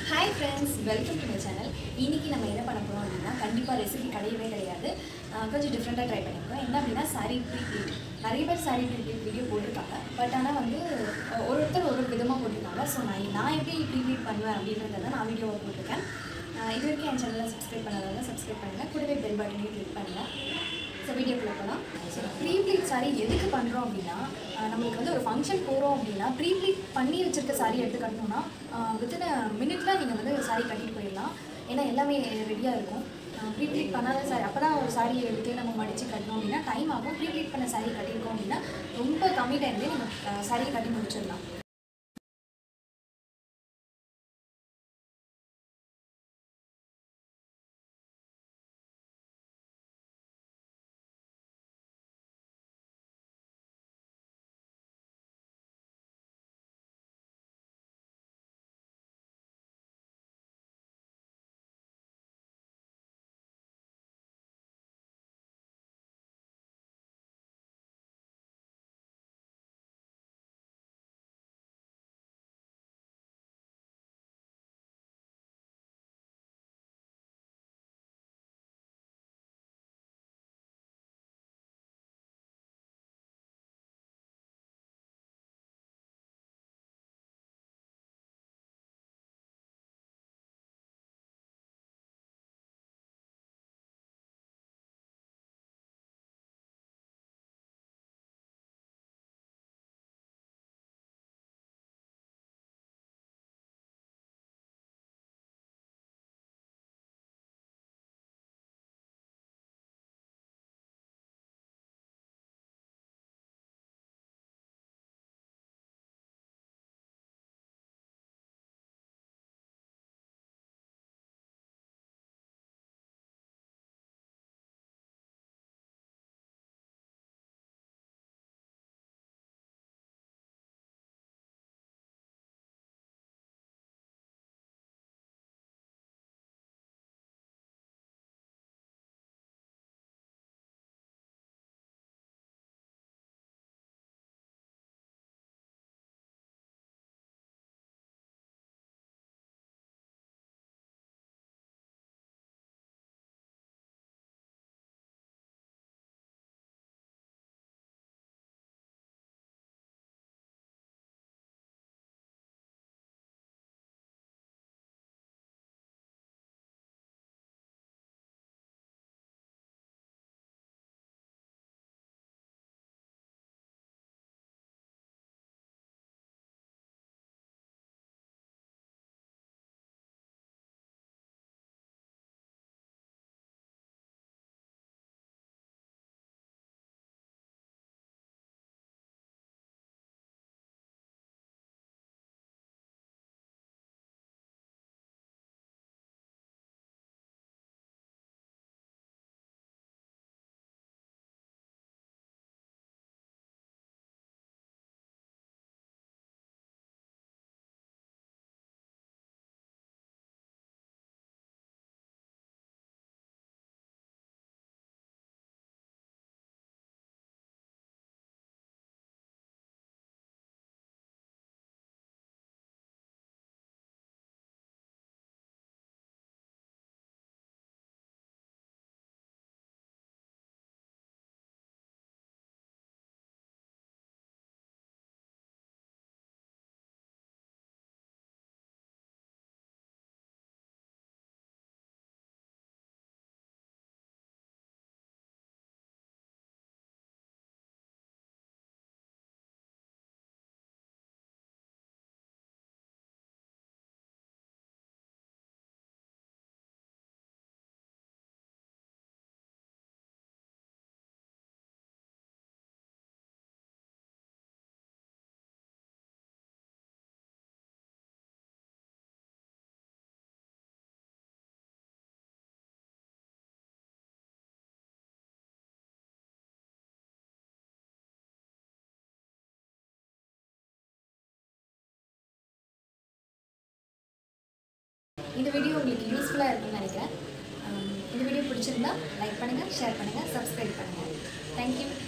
hi friends welcome to my channel இன்னைக்கு நம்ம என்ன பண்ண போகிறோம் அப்படின்னா கண்டிப்பாக ரெசிபி கிடையவே கிடையாது ஆஹ் கொஞ்சம் டிஃப்ரெண்ட்டாக ட்ரை பண்ணியிருக்கோம் என்ன அப்படின்னா சாரீ ப்ரீப்ளீட் நிறைய பேர் சாரீ ப்ரீப்ளீட் வீடியோ போட்டிருக்காங்க பட் ஆனால் வந்து அஹ், ஒரு ஒருத்தர் ஒரு ஒரு விதமாக போட்டிருக்காங்க ஸோ நான் நான் எப்படி ப்ரீப்ளீட் பண்ணுவேன் அப்படின்றத நான் வீடியோவை போட்டிருக்கேன் ஆஹ் இது வரைக்கும் என் சேனலை சப்ஸ்கிரைப் பண்ணாதவங்க சப்ஸ்கிரைப் பண்ணுங்கள் கூடவே பெல் பட்டனையும் கிளிக் பண்ணுங்கள் ஸோ வீடியோக்குள்ள போகலாம் ஸோ ப்ரீப்ளீட் சாரி எதுக்கு பண்ணுறோம் அப்படின்னா ஆஹ் நம்மளுக்கு வந்து ஒரு ஃபங்க்ஷன் போகிறோம் அப்படின்னா ப்ரீப்ளீட் பண்ணி வச்சிருக்க சாரி எடுத்து கட்டணும்னா வித்தின் மினிட்ல நீங்கள் வந்து சாரி கட்டிட்டு போயிடலாம் ஏன்னா எல்லாமே ரெடியாக இருக்கும் ப்ரீப்ளீட் பண்ணாத சாரி அப்போ தான் ஒரு சாரியை எடுத்து நம்ம மடித்து கட்டணும் அப்படின்னா டைம் ஆகும் ப்ரீப்ளீட் பண்ண சாரி கட்டியிருக்கோம் அப்படின்னா ரொம்ப கம்மி டைம்லேயே நீங்கள் சாரியை கட்டி முடிச்சிடலாம் இந்த வீடியோ உங்களுக்கு யூஸ்ஃபுல்லாக இருக்கும்னு நினைக்கிறேன் ஆம், இந்த வீடியோ பிடிச்சிருந்தா லைக் பண்ணுங்கள் ஷேர் பண்ணுங்கள் சப்ஸ்கிரைப் பண்ணுங்கள் தேங்க்யூ